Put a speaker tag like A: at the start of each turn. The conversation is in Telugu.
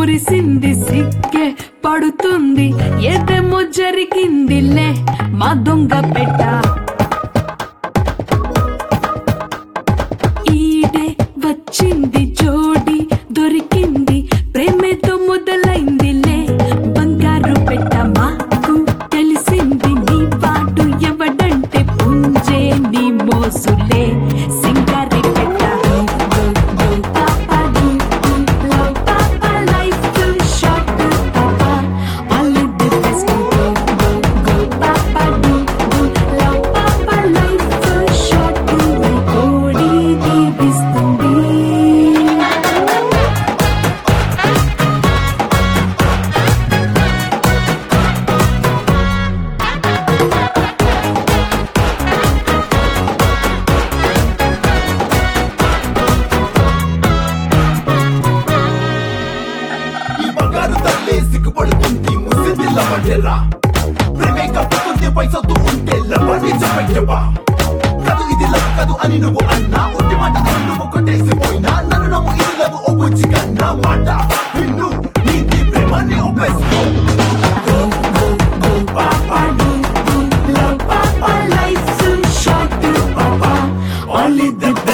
A: కురిసింది సిక్కే పడుతుంది ఏదేమో జరిగిందిలే మా దొంగ పెట్ట ఈడే వచ్చింది జోడి దొరికింది ప్రేమతో మొదలైందిలే బంగారు పెట్ట మాకు తెలిసింది నీ పాటు ఎవడంటే పుంజే నీ మోసులే సింగారి పెట్ట దీపిస్తుంది
B: ఈ బంగారు తల్లి సిగ్గుపడుతుంది ముసిదిల్ల పడ్డెరా ప్రేమే కప్పుతుంది పైసతో ఉంటే లవ్వని చెప్పవా కదు ఇది లవ్ కదు అని నువ్వు అన్నా ఒట్టి మాట అని నువ్వు కొట్టేసిపోయినా నన్ను నమ్ము ఇది లవ్ ఓ బుజ్జి కన్నా మాట విన్ను నీతి ప్రేమని ఒప్పేసుకో Go, go, go, papa, do, do, love, papa, life's too short, do, papa. Only the